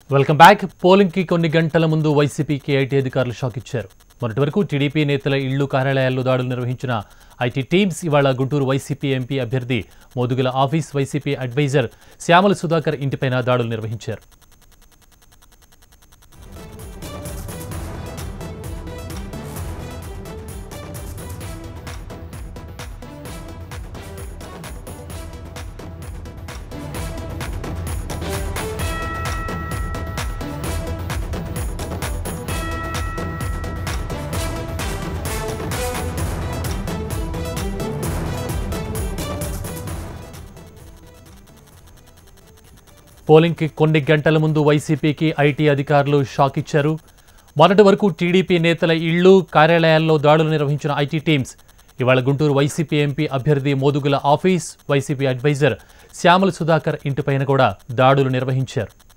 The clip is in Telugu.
వెల్కమ్ బ్యాక్ పోలింగ్ కి కొన్ని గంటల ముందు వైసీపీకి ఐటీ అధికారులు షాక్ ఇచ్చారు మొన్నటి వరకు టీడీపీ నేతల ఇళ్లు కార్యాలయాల్లో దాడులు నిర్వహించిన ఐటీ టీమ్స్ ఇవాళ గుంటూరు వైసీపీ ఎంపీ అభ్యర్థి Modugula office YCP advisor Shyamala Sudhakar ఇంటిపైన దాడులు నిర్వహించారు పోలింగ్కి కొన్ని గంటల ముందు వైసీపీకి ఐటీ అధికారులు షాక్ ఇచ్చారు మొన్నటి వరకు టీడీపీ నేతల ఇళ్లు కార్యాలయాల్లో దాడులు నిర్వహించిన ఐటీ టీమ్స్ ఇవాళ గుంటూరు వైసీపీ ఎంపీ అభ్యర్థి Modugula office YCP advisor Shyamala Sudhakar ఇంటిపైన కూడా దాడులు నిర్వహించారు